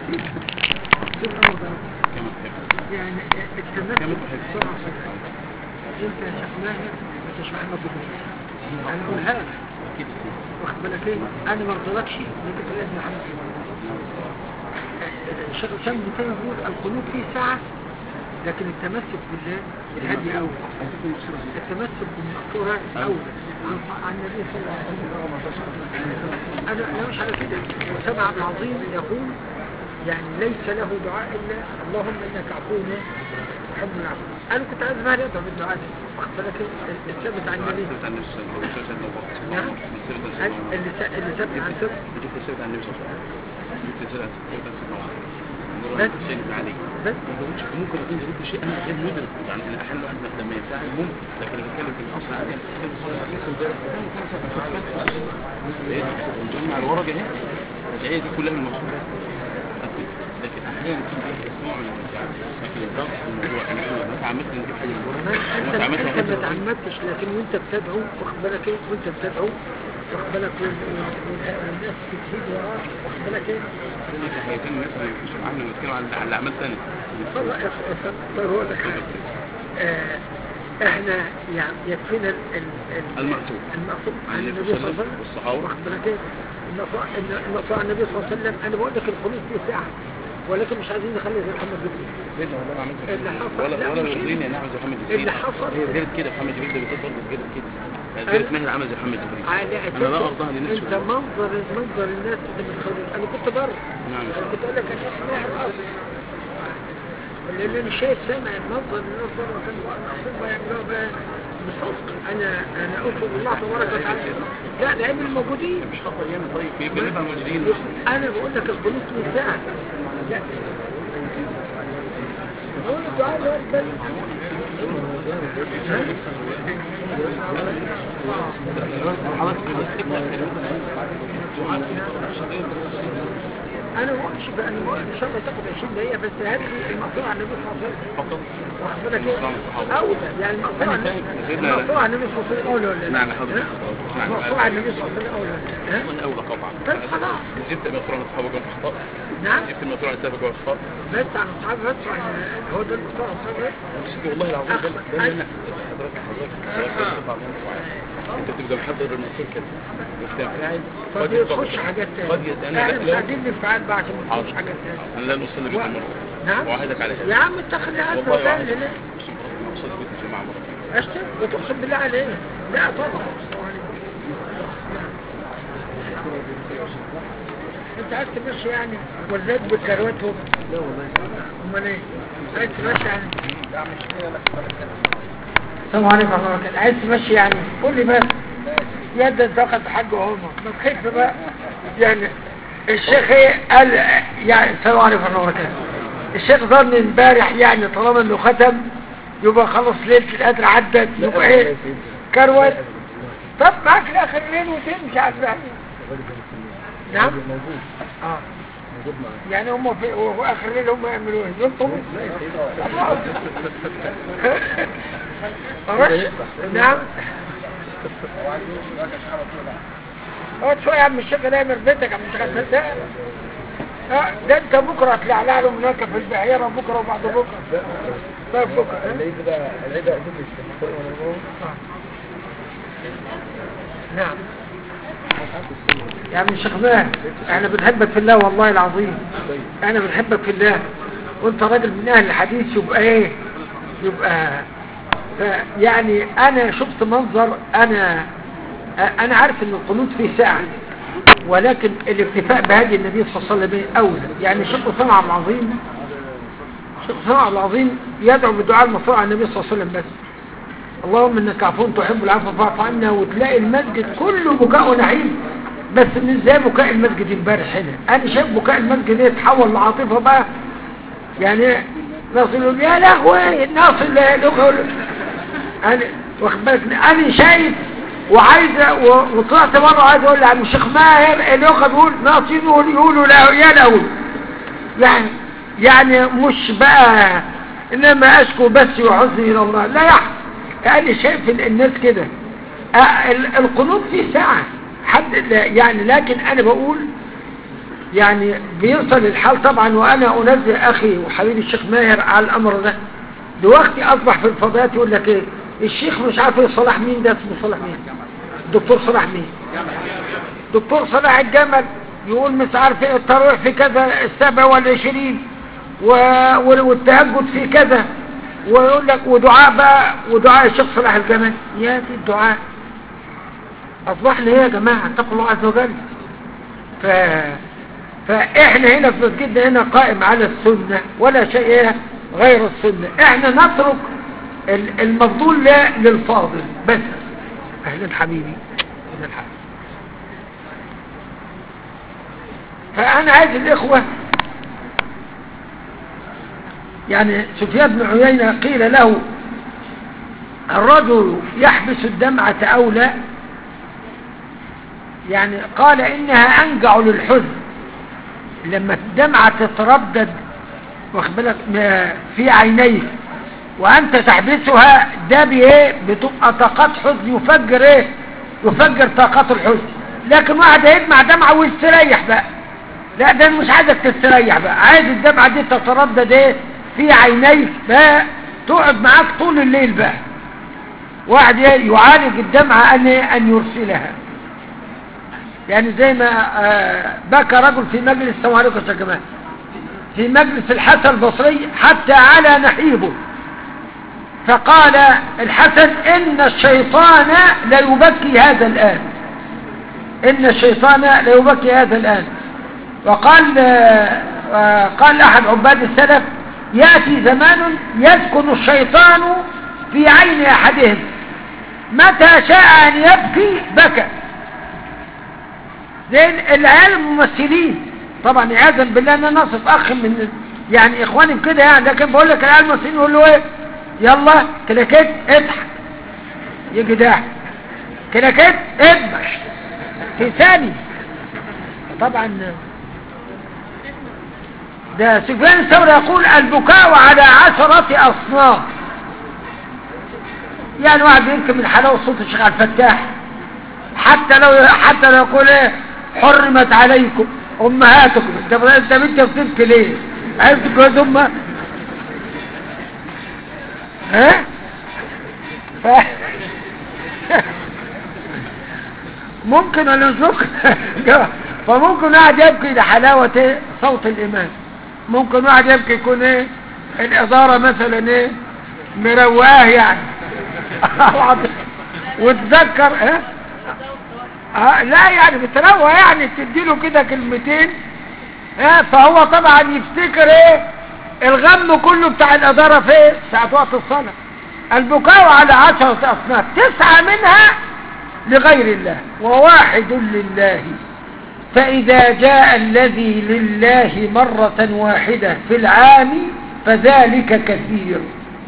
كما تحب يعني كما التمسك تحب بسرعة انت يا شيخ ماهر ما انتش محمد بن انا اقولها لك اكيد واخد بالك ايه انا ما ارضلكش انك انت لازم محمد بن الشيخ الاسلام ابن تيميه بيقول القلوب فيه سعه لكن التمسك بالله الهدي اول التمسك بالمقصورة اولى عن عن النبي صلى الله عليه وسلم انا انا مش على كده وسمع عبد العظيم يقول يعني ليس له دعاء الا اللهم انك عفو تحب العفو انا كنت عايز مالي ادعو بالدعاء ده واخد بالك إيه؟ الثابت عن النبي ثبت عن النبي صلى الله عليه وسلم نعم ثبت عن سيدنا عمر. اللي س- اللي ثابت عن ثبت جبت ثبت عن النبي صلى الله عليه وسلم جبت ثبت عن ثبت عن سيدنا عمر نور بس. حسين بن علي بس ما بقولش ممكن اكون جبت شيء انا غير مدرك يعني انا احيانا الواحد لما ينفعل ممكن لكن انا بتكلم في الاصل عادي نجمع الورقه اهي الآية دي كلها من الموضوع لكن احيانا في نوع من الارتجاع لكن الضغط في الموضوع انا ما تعمدت نجيب حاجه من ما بره انت وما تعمدت انت ما أحط- تعمدتش لكن وانت بتدعو واخد بالك ايه وانت بتدعو واخد بالك وال- وال- وال- والناس بتهيج وراك واخد بالك ايه في حياتين الناس ما يمشوا معانا بنتكلم عن عن الاعمال ثانيه طلع طيب هقول لك حاجه آه، احنا يعني يكفينا ال- ال- ال- المأثور. المأثور عن عن النبي صلى الله عليه وسلم والصحابة. واخد بالك ايه المأثور إن- المأثور عن النبي صلى الله عليه وسلم انا بقول لك الخلود فيه ساعه ولكن مش عايزين نخلي زي محمد بن سيدنا والله ما عملت اللي حصل- ولا لا، ولا مش يرضيني كده. ان اعمل زي محمد اللي جبريل حصل- هي غيرت كده محمد جبريل ده بيقول برضه غيرت كده غيرت ماهر عمل زي محمد جبريل على انا لا أساس ارضاها لنفسي انت منظر منظر الناس اللي بتخرج انا كنت بره نعم. انا كنت اقول لك انا اسمها الاصل لان انا شايف سامع منظر الناس بره كان المقصود ما يعملوها بقى بصدق انا انا اطلب الله تبارك وتعالى لا ده عيب الموجودين مش خطر ياما طيب في بنبقى موجودين انا بقول لك الخلود من ساعه لا بقول الدعاء اللي هو البلد. انا ما قلتش بقى انا ما قلتش ان شاء الله تاخد 20 دقيقه بس هات لي المقطوع عن النبي صلى الله عليه وسلم فقط واخد بالك ايه اولى يعني المقطوع عن سيدنا- المقطوع عن النبي صلى الله عليه وسلم اولى ولا لا؟ نعم، حاضر. ها؟ نعم. المقطوع عن النبي صلى الله عليه وسلم اولى ولا لا؟ ها؟ من اولى قطعا طيب خلاص جبت المقطوع عن اصحابه جوه اخطاء نعم جبت المقطوع عن اصحابه جوه اخطاء بس عن اصحاب بس عن هو ده المقطوع عن اصحاب بس والله العظيم ده أخ- ده اللي انا حضرتك حضرتك حضرتك بتطلع من المقطوع انت بتبقى محضر المقطوع كده وبتنفعل طب يخش حاجات قد تانية يت- انا احنا لا مش لا عايزين ننفعل بقى عشان ما حاضر. تخش حاجات تانية انا لا نوصل لبيت المرأة نعم وعدك على يا عم اتخذ يا عم والله وكان وعدك ليه اقسم بربنا اوصل لبيت الجماعة مرة اشتم وتقسم بالله عليه لا طبعا انت عايز تمشي يعني والذات بكرواتهم لا والله امال ايه عايز تمشي يعني السلام عليكم ورحمه الله وبركاته عايز تمشي يعني قول لي بس يا ده انت واخد حاج عمر ما تخف بقى يعني الشيخ ايه قال يعني السلام عليكم ورحمه الله وبركاته الشيخ ظن امبارح يعني طالما انه ختم يبقى خلاص ليله القدر عدت يبقى ايه كروت طب معاك لاخر الليل وتمشي على الباقي نعم اه يعني هم في واخر الليل هم يعملوا ايه يلطموا خلاص نعم اقعد شويه يا عم الشيخ نايم في بيتك يا عم الشيخ ده اه ده انت بكره هتلعلع له هناك في البحيره بكره وبعد بكره طيب بكره ها؟ آه. نعم يا عم الشيخ ماهر احنا بنحبك في الله والله العظيم احنا بنحبك في الله وانت راجل من اهل الحديث يبقى ايه يبقى ف- يعني انا شفت منظر انا انا عارف ان القنوت فيه ساعة ولكن الاكتفاء بهدي النبي صلى الله عليه وسلم اولى يعني شيخ اسامه عبد العظيم شيخ اسامه عبد العظيم يدعو بدعاء المصروع على النبي صلى الله عليه وسلم بس اللهم انك عفو تحب العفو فاعف عنا وتلاقي المسجد كله بكاء ونعيم بس مش زي بكاء المسجد امبارح هنا انا شايف بكاء المسجد يتحول لعاطفه بقى يعني ناصر يقول يا لهوي ناصر لا لغه انا واخد بالك انا شايف وعايز و- وطلعت مره عايز اقول لعم الشيخ ماهر اللغه بيقول ناصر يقول يقولوا لا يا لهوي يعني يعني مش بقى انما اشكو بس وحزني الى الله لا يحصل انا شايف ال- الناس كده آه، ال- القنوط فيه ساعة حد لا- يعني لكن انا بقول يعني بيوصل الحال طبعا وانا انزل اخي وحبيبي الشيخ ماهر على الامر ده دلوقتي اصبح في الفضائيات يقول لك ايه الشيخ مش عارف ايه صلاح مين ده اسمه صلاح مين دكتور صلاح مين دكتور صلاح الجمل يقول مش عارف ايه التراويح في كذا السبع والعشرين و... وال- والتهجد في كذا ويقول لك ودعاء بقى ودعاء الشيخ صلاح الجمل يا دي الدعاء اصبحنا ايه يا جماعه اتقوا الله عز وجل ف... فاحنا هنا في مسجدنا هنا قائم على السنه ولا شيء غير السنه احنا نترك ال- المفضول لا للفاضل بس اهلا حبيبي اهلا حبيبي فانا عايز الاخوه يعني سفيان بن عيينه قيل له الرجل يحبس الدمعة أو لا يعني قال إنها أنجع للحزن لما الدمعة تتردد واخد بالك م- في عينيك وأنت تحبسها ده بإيه بتبقى طاقات حزن يفجر إيه يفجر طاقات الحزن لكن واحد هيدمع دمعة ويستريح بقى لا ده أنا مش عايزك تستريح بقى عايز الدمعة دي تتردد إيه في عينيك بقى تقعد معاك طول الليل بقى واحد يعالج الدمعة أن أن يرسلها يعني زي ما آه، بكى رجل في مجلس السلام عليكم يا جماعة في مجلس الحسن البصري حتى على نحيبه فقال الحسن إن الشيطان لا يبكي هذا الآن إن الشيطان لا يبكي هذا الآن وقال آه، آه، قال أحد عباد السلف يأتي زمان يسكن الشيطان في عين أحدهم متى شاء أن يبكي بكى زي العيال الممثلين طبعا عياذا بالله انا نصف اخ من يعني اخواني بكده يعني لكن بقول لك العيال الممثلين يقول له ايه يلا كلاكيت اضحك يجي ضحك كلاكيت اذبح في ثاني طبعا ده سفيان الثوري يقول البكاء على عشرة أصناف يعني واحد يمكن من حلاوة صوت الشيخ عبد الفتاح حتى لو حتى لو يقول ايه حرمت عليكم امهاتكم انت انت بنت بتبكي ليه عايز تجوز امها ها ف... ممكن ولا مش ممكن فممكن واحد يبكي لحلاوة ايه صوت الامام ممكن واحد يبكي يكون ايه الادارة مثلا ايه مرواه يعني وتذكر ايه آه لا يعني بتروى يعني تديله كده كلمتين آه فهو طبعا يفتكر ايه الغم كله بتاع الادارة في ايه ساعة وقت الصلاة البكاء على عشرة اصناف تسعة منها لغير الله وواحد لله فإذا جاء الذي لله مرة واحدة في العام فذلك كثير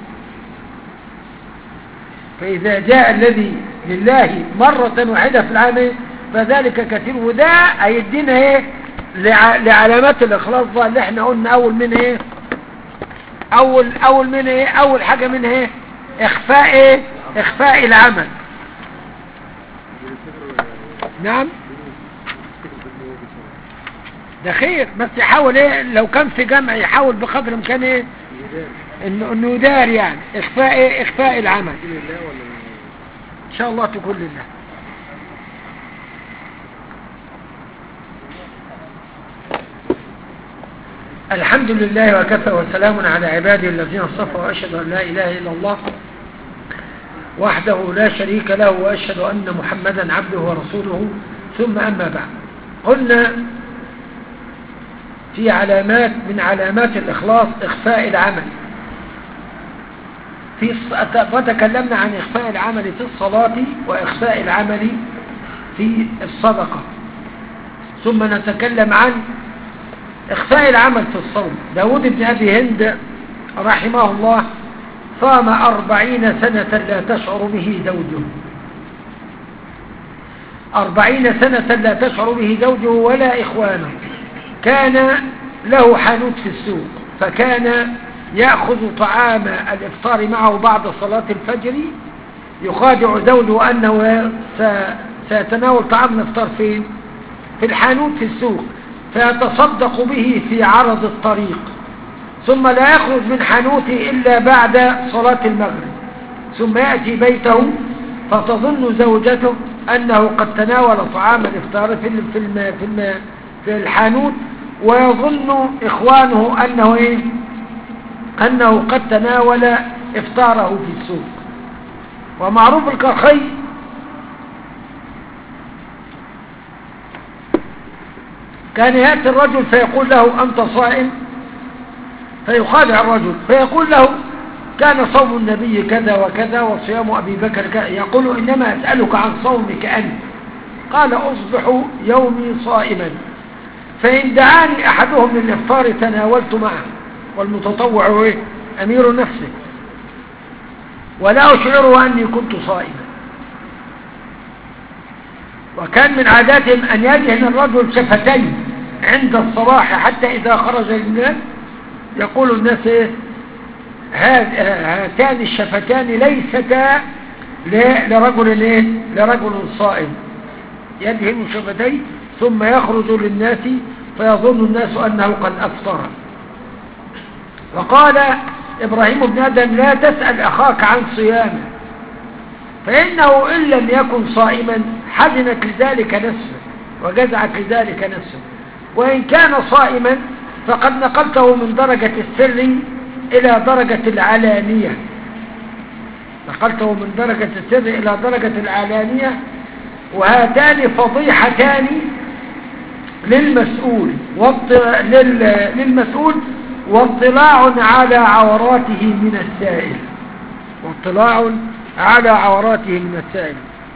فإذا جاء الذي لله مرة واحدة في العام فذلك كثير وده هيدينا ايه لع... لعلامات الإخلاص بقى اللي احنا قلنا أول من ايه أول أول من ايه أول حاجة من ايه إخفاء ايه إخفاء العمل نعم ده خير بس يحاول ايه لو كان في جمع يحاول بقدر الامكان ايه انه انه يدار يعني اخفاء ايه اخفاء العمل ان شاء الله تكون لله الحمد لله وكفى وسلام على عباده الذين اصطفى واشهد ان لا اله الا الله وحده لا شريك له واشهد ان محمدا عبده ورسوله ثم اما بعد قلنا في علامات من علامات الاخلاص اخفاء العمل في وتكلمنا عن إخفاء العمل في الصلاة وإخفاء العمل في الصدقة ثم نتكلم عن إخفاء العمل في الصوم داود بن أبي هند رحمه الله صام أربعين سنة لا تشعر به زوجه أربعين سنة لا تشعر به زوجه ولا إخوانه كان له حانوت في السوق فكان يأخذ طعام الإفطار معه بعد صلاة الفجر يخادع زوجه أنه سيتناول طعام الإفطار فين في الحانوت في السوق فيتصدق به في عرض الطريق ثم لا يخرج من حانوته إلا بعد صلاة المغرب ثم يأتي بيته فتظن زوجته أنه قد تناول طعام الإفطار في الم- في الم- في الم- في الحانوت ويظن إخوانه أنه إيه؟ أنه قد تناول إفطاره في السوق ومعروف الكرخي كان يأتي الرجل فيقول له أنت صائم فيخادع الرجل فيقول له كان صوم النبي كذا وكذا وصيام أبي بكر كذا يقول إنما أسألك عن صومك أنت قال أصبح يومي صائما فإن دعاني أحدهم للإفطار تناولت معه والمتطوع هو إيه؟ أمير نفسه ولا أشعره أني كنت صائما وكان من عاداتهم أن يدهن الرجل شفتين عند الصباح حتى إذا خرج الناس يقول الناس إيه؟ هاد- هاتان الشفتان ليستا ل- لرجل إيه؟ لرجل صائم يدهن شفتيه ثم يخرج للناس فيظن الناس أنه قد أفطر وقال إبراهيم بن آدم لا تسأل أخاك عن صيامه فإنه إن لم يكن صائما حزنت لذلك نفسه وجزعت لذلك نفسه وإن كان صائما فقد نقلته من درجة السر إلى درجة العلانية نقلته من درجة السر إلى درجة العلانية وهاتان فضيحتان للمسؤول واط- لل- للمسؤول واطلاع على عوراته من السائل واطلاع على عوراته من السائل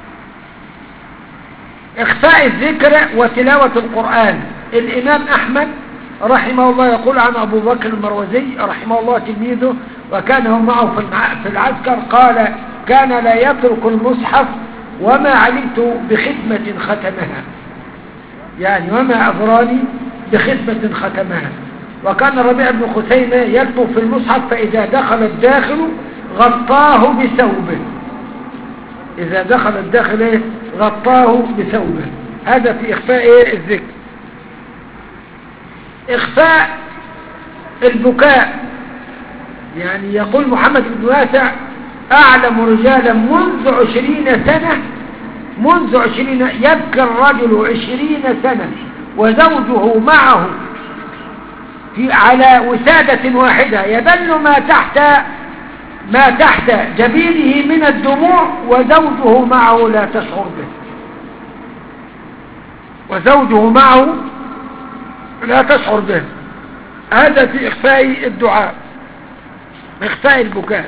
إخفاء الذكر وتلاوة القرآن الإمام أحمد رحمه الله يقول عن أبو بكر المروزي رحمه الله تلميذه وكان هو معه في الع- في العسكر قال كان لا يترك المصحف وما علمت بخدمة ختمها يعني وما أغراني بخدمة ختمها وكان ربيع بن خثيمة يكتب في المصحف فإذا دخل الداخل غطاه بثوبه إذا دخل الداخل إيه؟ غطاه بثوبه هذا في إخفاء إيه؟ الذكر إخفاء البكاء يعني يقول محمد بن واسع أعلم رجالا منذ عشرين سنة منذ عشرين يبكي الرجل عشرين سنة وزوجه معه في على وسادة واحدة يبل ما تحت ما تحت جبينه من الدموع وزوجه معه لا تشعر به وزوجه معه لا تشعر به هذا في إخفاء الدعاء إخفاء البكاء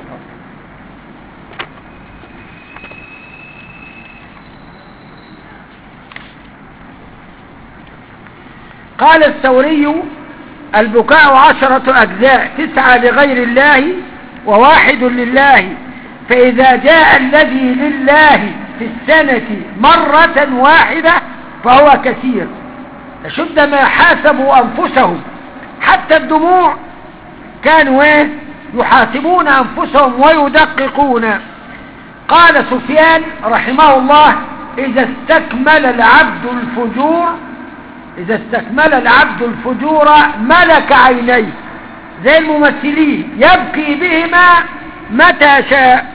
قال الثوري البكاء عشرة أجزاء تسعة لغير الله وواحد لله فإذا جاء الذي لله في السنة مرة واحدة فهو كثير لشد ما حاسبوا أنفسهم حتى الدموع كانوا إيه؟ يحاسبون أنفسهم ويدققون قال سفيان رحمه الله إذا استكمل العبد الفجور إذا استكمل العبد الفجور ملك عينيه زي الممثلين يبكي بهما متى شاء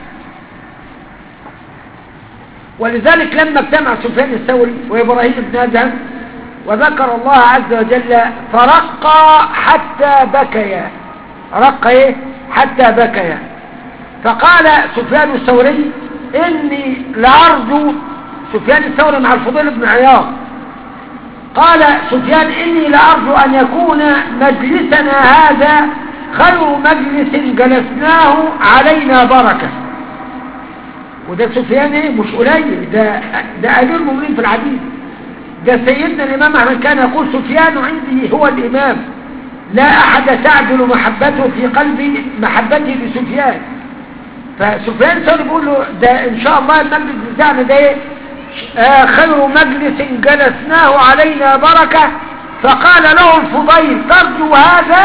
ولذلك لما اجتمع سفيان الثوري وإبراهيم بن أدهم وذكر الله عز وجل فرقى حتى بكيا رق ايه حتى بكيا فقال سفيان الثوري إني لأرجو سفيان الثوري مع الفضيل بن عياض قال سفيان إني لأرجو أن يكون مجلسنا هذا خير مجلس جلسناه علينا بركة وده سفيان ايه مش قليل ده ده أمير المؤمنين في الحديث ده سيدنا الإمام أحمد كان يقول سفيان عندي هو الإمام لا أحد تعدل محبته في قلبي محبتي لسفيان فسفيان سوري بيقول له ده إن شاء الله المجلس بتاعنا ده ايه آه خير مجلس جلسناه علينا بركة فقال له الفضيل ترجو هذا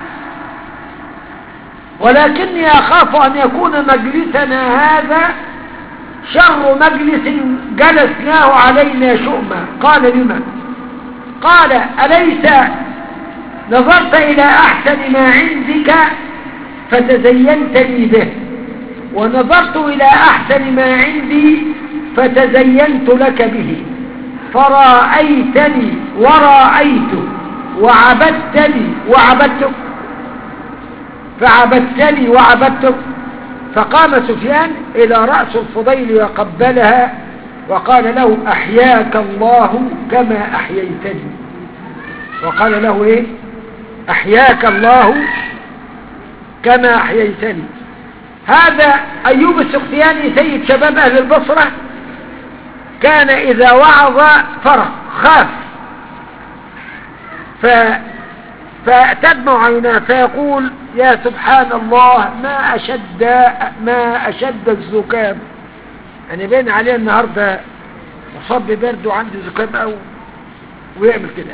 ولكني أخاف أن يكون مجلسنا هذا شر مجلس جلسناه علينا شؤما قال لما قال أليس نظرت إلى أحسن ما عندك فتزينتني به ونظرت إلى أحسن ما عندي فتزينت لك به فرأيتني ورأيتك وعبدتني وعبدتك فعبدتني وعبدتك فقام سفيان إلى رأس الفضيل وقبلها وقال له أحياك الله كما أحييتني وقال له إيه أحياك الله كما أحييتني هذا أيوب السختياني سيد شباب أهل البصرة كان إذا وعظ فرق خاف ف... فتدمع عيناه فيقول يا سبحان الله ما أشد ما أشد الزكام أنا بين عليه النهاردة مصاب ببرد وعنده زكام أو ويعمل كده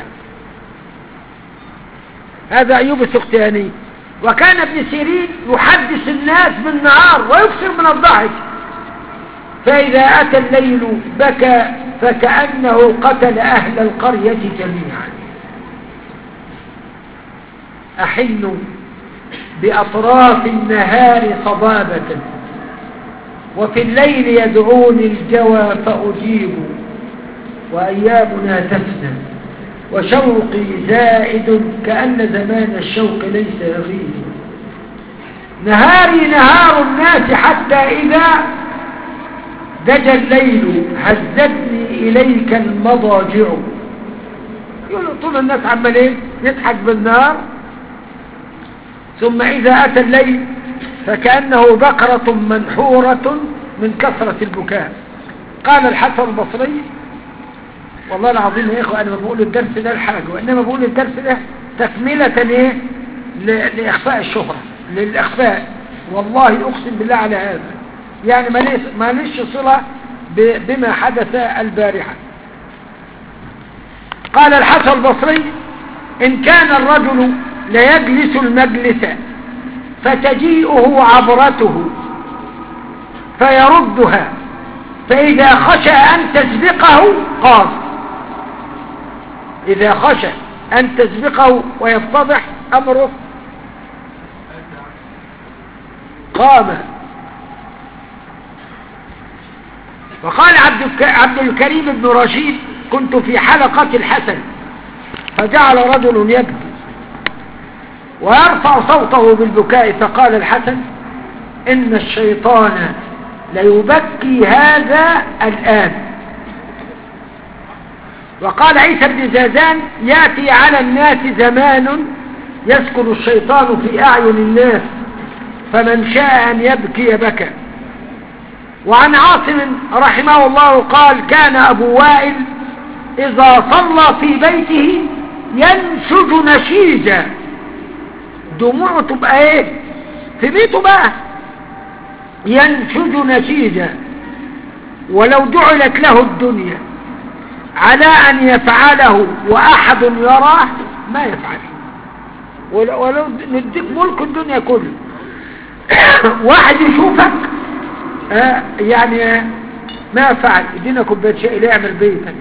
هذا أيوب السختياني وكان ابن سيرين يحدث الناس بالنهار ويكثر من الضحك فإذا أتى الليل بكى فكأنه قتل أهل القرية جميعا أحن بأطراف النهار صبابة وفي الليل يدعوني الجوى فأجيب وأيامنا تفنى وشوقي زائد كأن زمان الشوق ليس يغيب نهاري نهار الناس حتى إذا دجى الليل هزتني إليك المضاجع يقولوا طول الناس عمالين يضحك بالنهار ثم إذا أتى الليل فكأنه بقرة منحورة من كثرة البكاء قال الحسن البصري والله العظيم يا إخوة أنا ما بقول الدرس ده الحاجة وإنما بقول الدرس ده تكملة إيه ل- لإخفاء الشهرة للإخفاء والله أقسم بالله على هذا يعني ماليش ماليش صلة ب- بما حدث البارحة قال الحسن البصري إن كان الرجل ليجلس المجلس فتجيئه عبرته فيردها فإذا خشى أن تسبقه قام إذا خشى أن تسبقه ويفتضح أمره قام وقال عبد, الك... عبد الكريم بن رشيد كنت في حلقة الحسن فجعل رجل يبكي ويرفع صوته بالبكاء فقال الحسن إن الشيطان ليبكي هذا الآن وقال عيسى بن زازان يأتي على الناس زمان يسكن الشيطان في أعين الناس فمن شاء أن يبكي بكى وعن عاصم رحمه الله قال كان أبو وائل إذا صلى في بيته ينشج نشيجا دموعه تبقى ايه في بيته بقى ينشج نشيجا ولو جعلت له الدنيا على أن يفعله وأحد يراه ما يفعله ولو ولو نديك ملك الدنيا كله واحد يشوفك آه يعني ما فعل ادينا كوبايه شاي ليه اعمل بيتك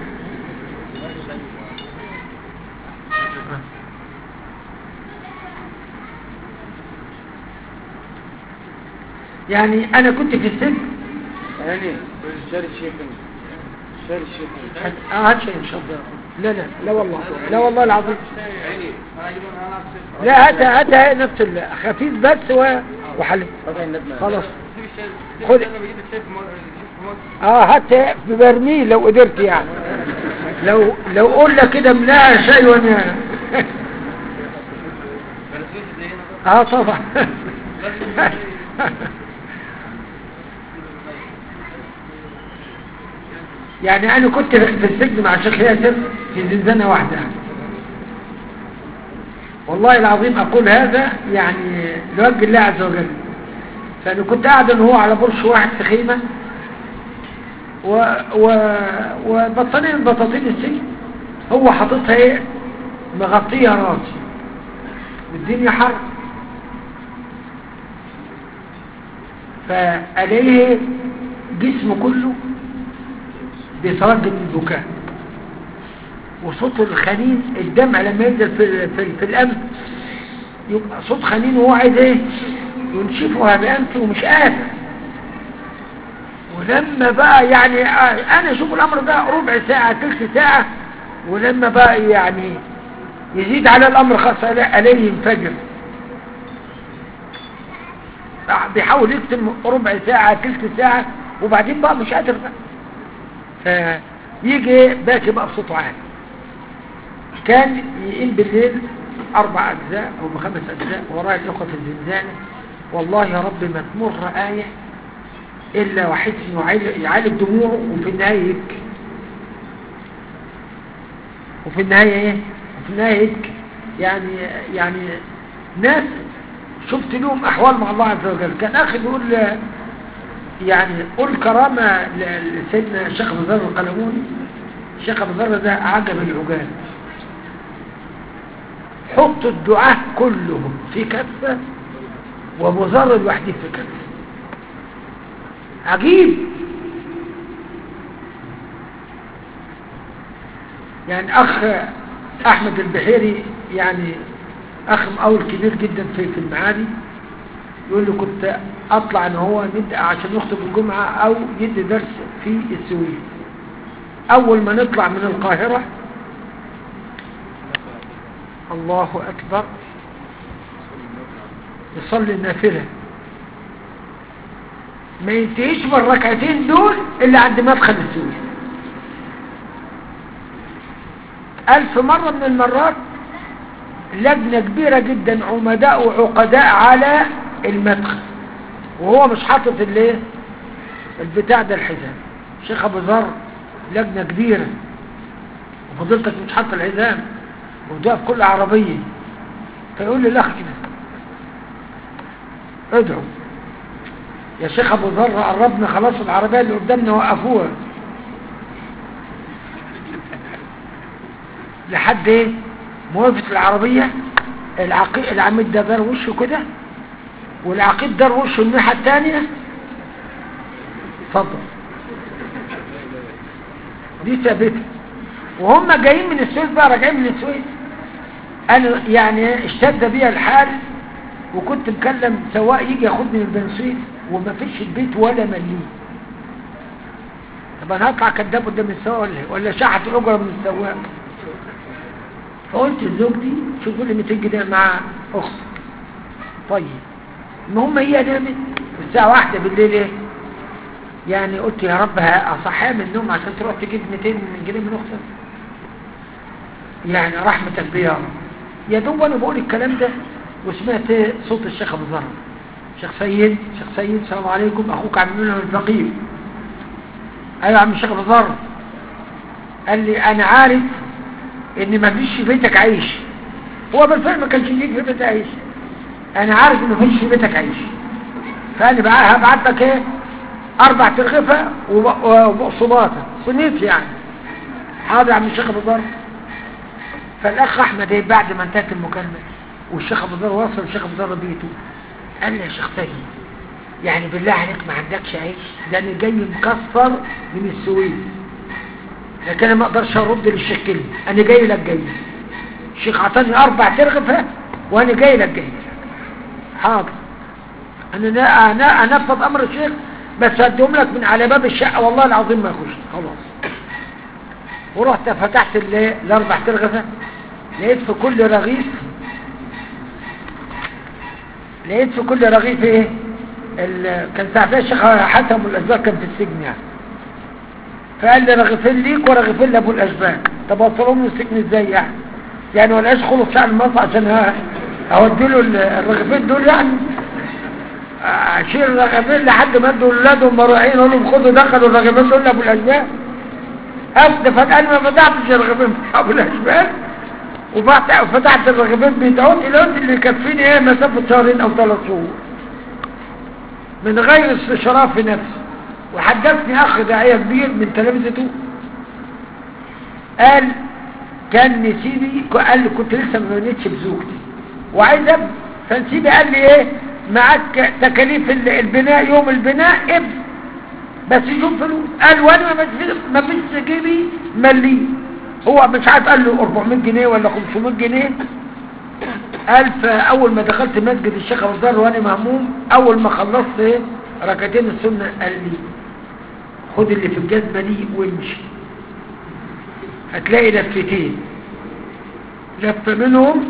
يعني انا كنت في السجن يعني شاري الشيخ شاري الشيخ اه هات شيء ان شاء الله لا لا لا والله لا والله العظيم لا هات هات نفس الخفيف بس و... وحل خلاص خد اه هات ببرميل لو قدرت يعني لو لو قلنا كده ملاها شيء وانا اه طبعا يعني انا كنت في السجن مع الشيخ ياسر في زنزانة واحدة والله العظيم اقول هذا يعني لوجه الله عز وجل فانا كنت قاعد ان هو على برش واحد في خيمة و... و... وبطانين بطاطين السجن هو حاططها ايه مغطية راسي والدنيا حر فعليه جسمه كله بيتردد البكاء وصوت الخنين الدمع لما ينزل في, في, في الأنف يبقى صوت خنين وهو عايز ايه ينشفها بأنفه ومش قادر ولما بقى يعني آه، انا اشوف الامر ده ربع ساعة تلت ساعة ولما بقى يعني يزيد على الامر خاصة عليه ينفجر بيحاول يكتم ربع ساعة تلت ساعة وبعدين بقى مش قادر بقى فيجي باكي بقى بصوته عالي كان يقيم بالليل اربع اجزاء او بخمس اجزاء وراء الاخوة في الزنزانة والله يا رب ما تمر آية إلا وحيث إنه يعالج- يعالج دموعه وفي النهاية يبكي وفي النهاية إيه؟ وفي النهاية يبكي يعني يعني ناس شفت لهم أحوال مع الله عز وجل كان أخي بيقول يعني قول كرامة ل- لسيدنا الشيخ أبو ذر القلموني الشيخ أبو ذر ده عجب العجاب حط الدعاء كلهم في كفة وابو ذر لوحده في كفة عجيب يعني اخ احمد البحيري يعني اخ مقاول كبير جدا في في المعادي يقول لي كنت اطلع ان هو ندى عشان يخطب الجمعة او يدي درس في السويد اول ما نطلع من القاهرة الله اكبر يصلي النافلة ما ينتهيش بالركعتين دول الا عند مدخل السويد الف مرة من المرات لجنة كبيرة جدا عمداء وعقداء على المدخل وهو مش حاطط الايه البتاع ده الحزام شيخ ابو ذر لجنة كبيرة وفضلتك مش حاطط الحزام وده في كل عربية فيقول لي الاخ كده ادعوا يا شيخ ابو ذر قربنا خلاص العربية اللي قدامنا وقفوها لحد ايه موقفة العربية العقيد العميد ده دار وشه كده والعقيد دار وشه الناحية التانية اتفضل دي ثابتة وهم جايين من السويس بقى راجعين من السويس انا يعني اشتد بيا الحال وكنت مكلم سواق يجي ياخدني من البنزين وما فيش البيت ولا مليه طب انا هطلع كداب قدام السواق ولا إيه؟ ولا شحت الاجره من السواق فقلت لزوجتي شوفوا لي 200 جنيه مع اختي طيب المهم هي نامت الساعه واحدة بالليل ايه يعني قلت يا رب اصحيها من النوم عشان تروح تجيب 200 جنيه من اختك يعني رحمتك بيا يا رب يا دوب انا بقول الكلام ده وسمعت صوت الشيخ ابو ذر شيخ سيد شيخ سيد السلام عليكم اخوك عم منهم الفقير ايوه يا عم الشيخ ابو ذر قال لي انا عارف ان ما فيش في بيتك عيش هو بالفعل ما كانش يجيك في بيتك عيش انا عارف ان ما فيش في بيتك عيش فانا بقى هبعت لك ايه اربع ترغفه وبقصباطه صنيف يعني حاضر يا عم الشيخ ابو ذر فالاخ احمد ايه بعد ما انتهت المكالمه والشيخ ابو ذر وصل الشيخ ابو ذر بيته قال لي يا شيخ سيد يعني بالله عليك ما عندكش عيش ده انا جاي مكسر من السويد لكن انا ما اقدرش ارد للشيخ كلمه انا جاي لك جاي الشيخ عطاني اربع ترغفه وانا جاي لك جاي حاضر انا نا انا انفذ امر الشيخ بس هديهم لك من على باب الشقه والله العظيم ما يخش خلاص ورحت فتحت الاربع ترغفه لقيت في كل رغيف لقيت في كل رغيف ايه كان ساعتها الشيخ حاتم الاشبال كان في السجن يعني فقال لي رغيفين ليك ورغيفين لابو الاشبال طب اوصلهم له السجن ازاي يعني يعني ولا خلص شعر المصر عشان اودي له الرغيفين دول يعني اشيل الرغيفين لحد ما ادوا لاولادهم مروحين اقول لهم خدوا دخلوا الرغيفين دول لابو الاشبال افدفت انا ما فتحتش الرغيفين ابو الاشبال وفتحت الرغيفين بيدعون الى اللي يكفيني ايه مسافه شهرين او ثلاث شهور من غير استشراف في نفسي وحدثني اخ داعية كبير من تلامذته قال كان نسيبي قال لي كنت لسه ما بنيتش بزوجتي وعايز ابني فنسيبي قال لي ايه معاك تكاليف البناء يوم البناء ابن بس شوف فلوس قال وانا ما فيش جيبي مليه هو مش عارف قال له 400 جنيه ولا 500 جنيه قال فاول ما دخلت مسجد الشيخ ابو ذر وانا مهموم اول ما خلصت ايه ركعتين السنه قال لي خد اللي في الجزمه دي وامشي هتلاقي لفتين لفه منهم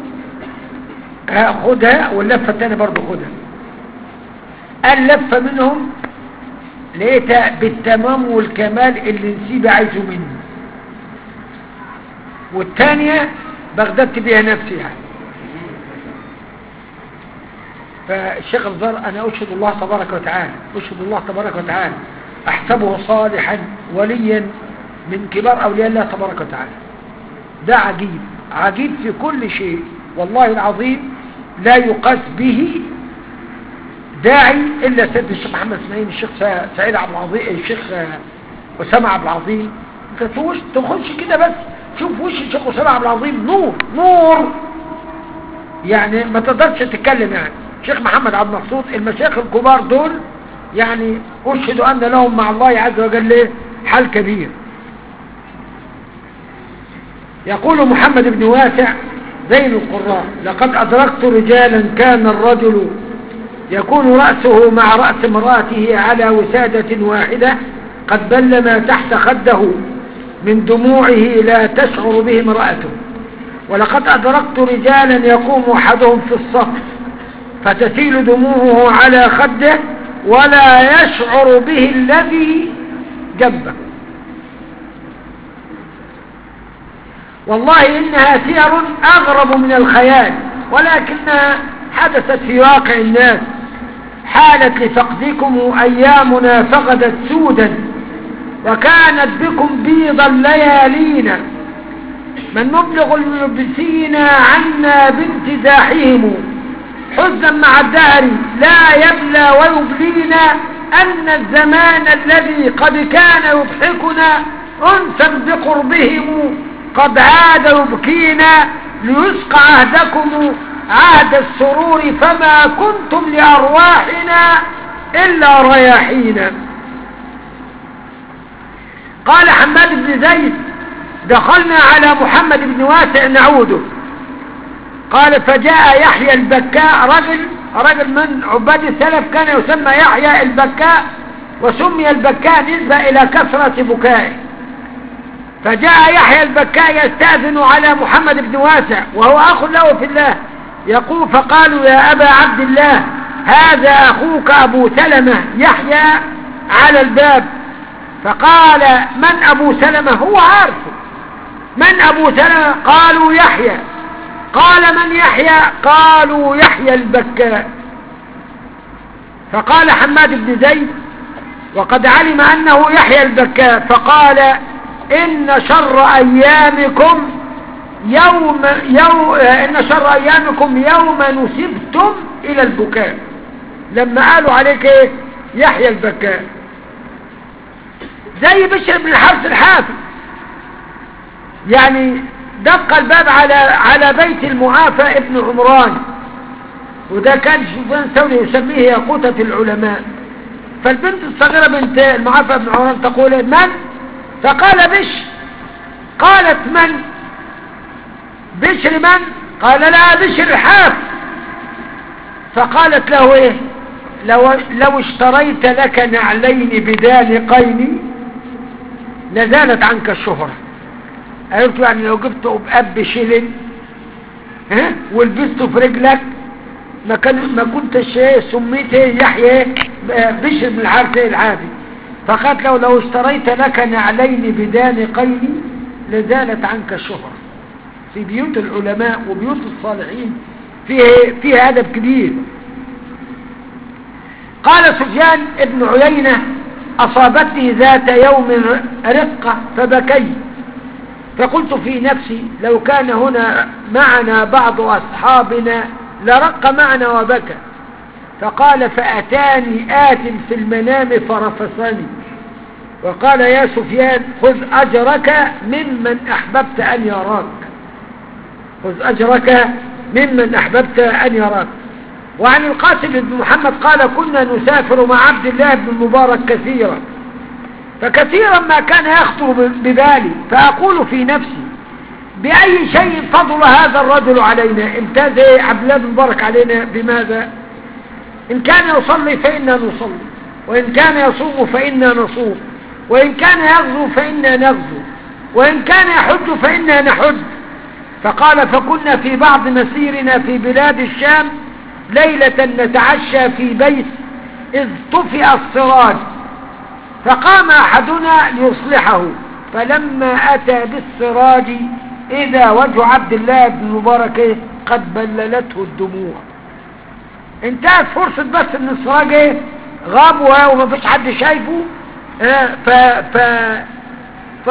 خدها واللفه الثانيه برضه خدها قال لفه منهم لقيتها بالتمام والكمال اللي نسيبي عايزه مني والثانيه بغددت بيها نفسي يعني فالشيخ الزار أنا أشهد الله تبارك وتعالى أشهد الله تبارك وتعالى أحسبه صالحا وليا من كبار أولياء الله تبارك وتعالى ده عجيب عجيب في كل شيء والله العظيم لا يقاس به داعي إلا سيد الشيخ محمد اسماعيل الشيخ سعيد عبد العظيم الشيخ أسامة عبد العظيم انت تخش تخش كده بس شوف وش الشيخ أسامة عبد العظيم نور نور يعني ما تقدرش تتكلم يعني شيخ محمد عبد المقصود المشايخ الكبار دول يعني أشهد أن لهم مع الله عز وجل حال كبير يقول محمد بن واسع زين القراء لقد أدركت رجالا كان الرجل يكون رأسه مع رأس امرأته على وسادة واحدة قد بل ما تحت خده من دموعه لا تشعر به امرأته ولقد أدركت رجالا يقوم أحدهم في الصف فتسيل دموعه على خده ولا يشعر به الذي جنبه والله إنها سير أغرب من الخيال ولكنها حدثت في واقع الناس حالت لفقدكم أيامنا فقدت سودا وكانت بكم بيضا ليالينا من نبلغ الملبسين عنا بانتزاحهم حزنا مع الدهر لا يبلى ويبلينا أن الزمان الذي قد كان يضحكنا أنسا بقربهم قد عاد يبكينا ليسقى عهدكم عهد السرور فما كنتم لأرواحنا إلا رياحينا قال حماد بن زيد دخلنا على محمد بن واسع نعوده قال فجاء يحيى البكاء رجل رجل من عباد السلف كان يسمى يحيى البكاء وسمي البكاء نسبة إلى كثرة بكائه فجاء يحيى البكاء يستأذن على محمد بن واسع وهو أخ له في الله يقول فقالوا يا أبا عبد الله هذا أخوك أبو سلمة يحيى على الباب فقال من أبو سلمة هو عارفه من أبو سلمة قالوا يحيى قال من يحيى قالوا يحيى البكاء فقال حماد بن زيد وقد علم أنه يحيى البكاء فقال إن شر أيامكم يوم, يوم إن شر أيامكم يوم نسبتم إلى البكاء لما قالوا عليك إيه يحيى البكاء زي بشر بن الحارث الحافظ يعني دق الباب على على بيت المعافى ابن عمران وده كان سفيان الثوري يسميه ياقوتة العلماء فالبنت الصغيرة بنت المعافى ابن عمران تقول من فقال بش قالت من بشر من قال لا بشر الحاف فقالت له ايه لو, لو اشتريت لك نعلين بدالقين لزالت عنك الشهرة عرفت يعني لو جبته بأب شيلين ها ولبسته في رجلك ما كان ما كنتش ايه سميته يحيى بشر من الحارث العادي فقالت له لو اشتريت لك نعلين بدانقين لزالت عنك الشهرة في بيوت العلماء وبيوت الصالحين فيه فيه أدب كبير قال سفيان ابن عيينة أصابتني ذات يوم رقة فبكيت فقلت في نفسي لو كان هنا معنا بعض أصحابنا لرق معنا وبكى فقال فأتاني آت في المنام فرفصني وقال يا سفيان خذ أجرك ممن أحببت أن يراك خذ أجرك ممن أحببت أن يراك وعن القاسم بن محمد قال كنا نسافر مع عبد الله بن المبارك كثيرا فكثيرا ما كان يخطر ببالي فأقول في نفسي بأي شيء فضل هذا الرجل علينا امتاز ايه عبد الله بن مبارك علينا بماذا إن كان يصلي فإنا نصلي وإن كان يصوم فإنا نصوم وإن كان يغزو فإنا نغزو وإن كان يحج فإنا نحج فقال فكنا في بعض مسيرنا في بلاد الشام ليلة نتعشى في بيت إذ طفئ السراج فقام أحدنا ليصلحه فلما أتى بالسراج إذا وجه عبد الله بن مبارك إيه؟ قد بللته الدموع انتهت فرصة بس ان السراج ايه غاب وما فيش حد شايفه اه ف ف ف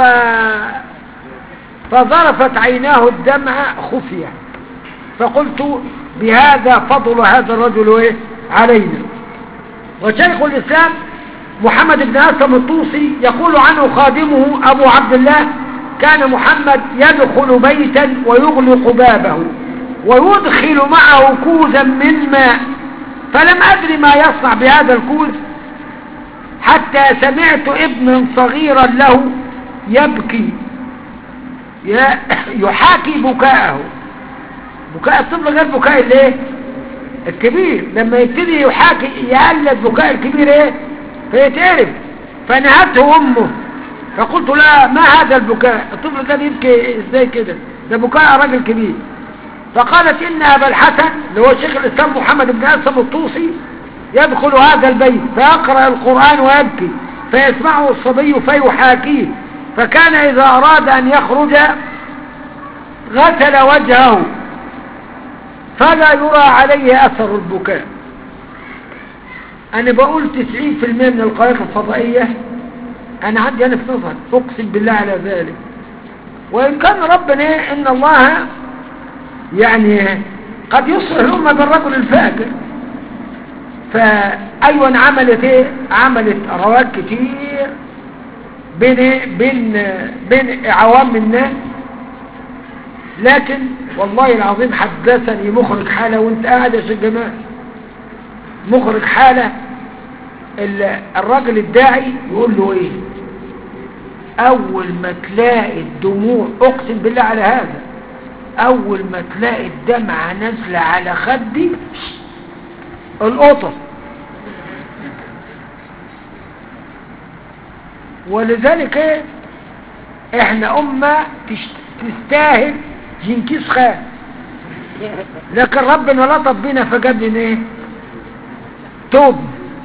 فظرفت عيناه الدمع خفية فقلت بهذا فضل هذا الرجل ايه علينا وشيخ الإسلام محمد بن أسلم الطوسي يقول عنه خادمه أبو عبد الله كان محمد يدخل بيتا ويغلق بابه ويدخل معه كوزا من ماء فلم أدري ما يصنع بهذا الكوز حتى سمعت ابنا صغيرا له يبكي يحاكي بكاءه بكاء الطفل غير بكاء الايه الكبير لما يبتدي يحاكي يقلد بكاء الكبير ايه فيتعرف فنهته امه فقلت لا ما هذا البكاء الطفل ده يبكي ازاي كده ده بكاء راجل كبير فقالت ان ابا الحسن اللي هو شيخ الاسلام محمد بن اسلم الطوسي يدخل هذا البيت فيقرأ القرآن ويبكي فيسمعه الصبي فيحاكيه فكان إذا أراد أن يخرج غسل وجهه فلا يرى عليه أثر البكاء أنا بقول تسعين في المية من القنوات الفضائية أنا عندي أنا في نظر أقسم بالله على ذلك وإن كان ربنا إن الله يعني قد يصلح الأمة بالرجل الفاجر فأيوة عملت إيه عملت رواد كتير بين إيه؟ بين بين عوام الناس لكن والله العظيم حدثني مخرج حالة وانت قاعد يا شيخ جمال مخرج حالة الراجل الداعي يقول له ايه اول ما تلاقي الدموع اقسم بالله على هذا اول ما تلاقي الدمعة نازلة على خدي القطط ولذلك ايه احنا امة تستاهل جنكيز خان لكن ربنا لطف بنا فجاب لنا ايه توب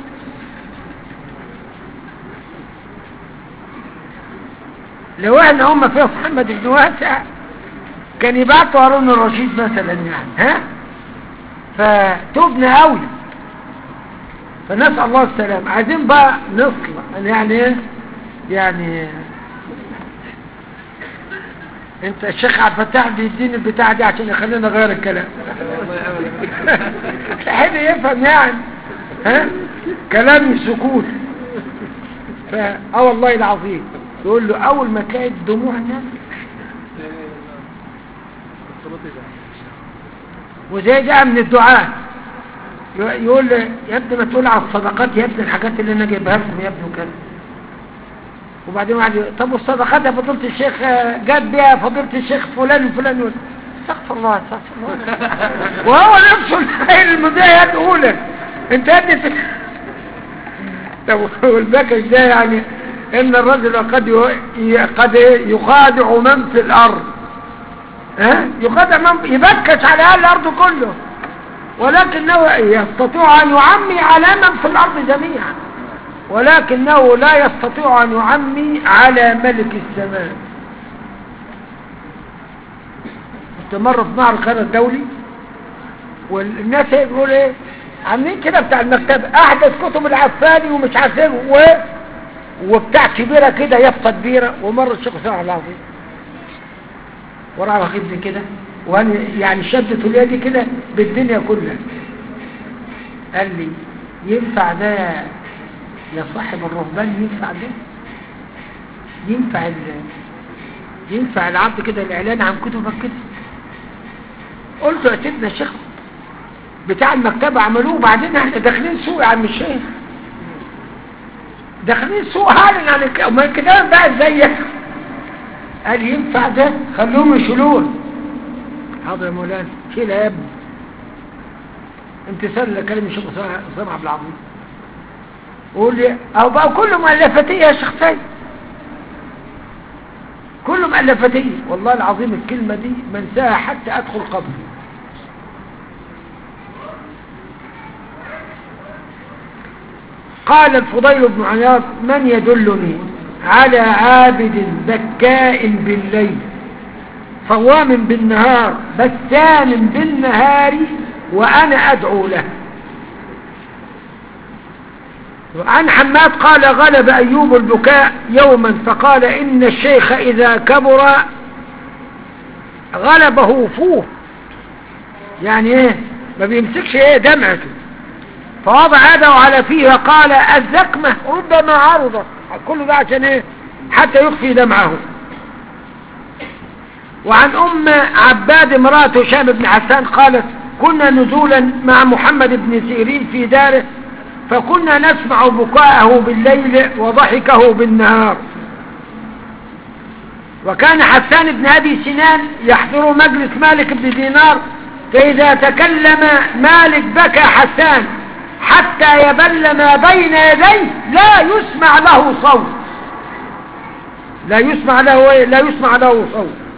لو احنا هم فيها محمد بن واسع كان يبعتوا هارون الرشيد مثلا يعني ها فتوبنا قوي فنسأل الله السلام عايزين بقى نصلح يعني ايه يعني انت الشيخ عبد الفتاح بيديني البتاع دي عشان يخلينا نغير الكلام حد يفهم يعني ها كلامي سكوت فا اه والله العظيم يقول له اول ما تلاقي الدموع الناس وزي ده من الدعاء يقول لي يا ابني ما تقول على الصدقات يا ابني الحاجات اللي انا جايبها لكم يا ابني وكذا وبعدين واحد يقول طب والصدقات يا فضيله الشيخ جاب بيها فضيله الشيخ فلان وفلان يقول استغفر الله استغفر الله وهو نفسه المذيع الاولى انت يا ابني طب والبكش ده يعني ان الرجل قد قد يخادع من في الارض ها يخادع من يبكش على اهل الارض كله ولكنه يستطيع ان يعمي على من في الارض جميعا ولكنه لا يستطيع ان يعمي على ملك السماء كنت مره في معرض الخير الدولي والناس يقول ايه عاملين كده بتاع المكتبه احدث كتب العفاني ومش عارف ايه و... وبتاع كبيره كده يافطه كبيره ومره الشيخ سعد العظيم وراح واخدني كده وانا يعني شدت اليدي كده بالدنيا كلها قال لي ينفع ده يا صاحب الرهبان ينفع ده ينفع ال... ينفع العبد كده الاعلان عن كتبك كده قلت يا سيدنا الشيخ بتاع المكتبة عملوه وبعدين احنا داخلين سوق يا عم الشيخ داخلين سوق هعلن عن الك... ما الكتاب بقى ازاي قال ينفع ده خلوهم يشيلوه حاضر يا مولانا شيلها يا ابني امتثال لكلمة الشيخ أسامة عبد العظيم وقول لي أو بقى كله مؤلفتية يا شيخ سيد كله مؤلفتية والله العظيم الكلمة دي منساها حتى أدخل قبري قال الفضيل بن عياض من يدلني على عابد بكاء بالليل صوام بالنهار بسام بالنهار وأنا أدعو له عن حماد قال غلب أيوب البكاء يوما فقال إن الشيخ إذا كبر غلبه فوه يعني ايه ما بيمسكش ايه دمعته فوضع يده على فيه وقال الزكمة ربما عرضت كل ده عشان ايه حتى يخفي دمعه وعن ام عباد امرأة هشام بن حسان قالت كنا نزولا مع محمد بن سيرين في داره فكنا نسمع بكاءه بالليل وضحكه بالنهار وكان حسان بن أبي سنان يحضر مجلس مالك بن دينار فإذا تكلم مالك بكى حسان حتى يبل ما بين يديه لا يسمع له صوت لا يسمع له لا يسمع له صوت